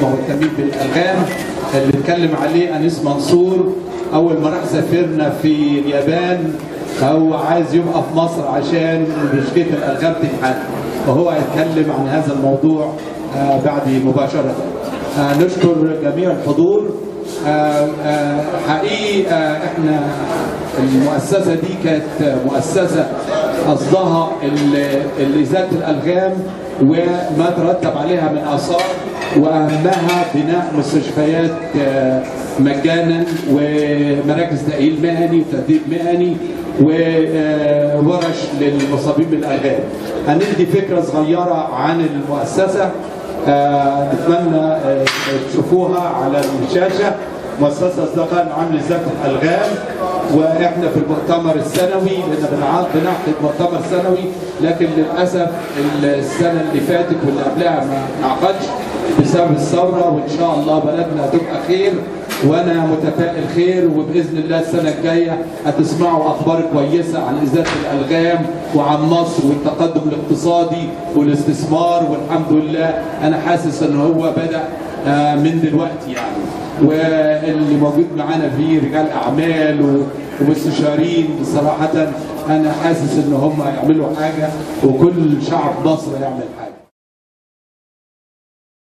مهتمين بالالغام اللي اتكلم عليه انيس منصور اول ما راح سافرنا في اليابان هو عايز يبقى في مصر عشان مشكله الالغام تتحل وهو هيتكلم عن هذا الموضوع آه، بعد مباشره آه، نشكر جميع الحضور آه، آه، حقيقي آه، احنا المؤسسه دي كانت مؤسسه قصدها ال- ال- ازاله الالغام وما ترتب عليها من اثار واهمها بناء مستشفيات آه، مجانا ومراكز تاهيل مهني وتدريب مهني وورش للمصابين بالالغام. هندي فكره صغيره عن المؤسسه آه، نتمنى آه، تشوفوها على الشاشه مؤسسه اصدقاء العام لذات الالغام واحنا في المؤتمر السنوي لان بنع- بنعقد مؤتمر سنوي لكن للاسف السنه اللي فاتت واللي قبلها ما انعقدش بسبب الثوره وان شاء الله بلدنا هتبقى خير وانا متفائل خير وباذن الله السنه الجايه هتسمعوا اخبار كويسه عن ازاله الالغام وعن مصر والتقدم الاقتصادي والاستثمار والحمد لله انا حاسس ان هو بدا آه، من دلوقتي يعني واللي موجود معانا فيه رجال اعمال و- ومستشارين صراحه انا حاسس ان هم يعملوا حاجه وكل شعب مصر يعمل حاجه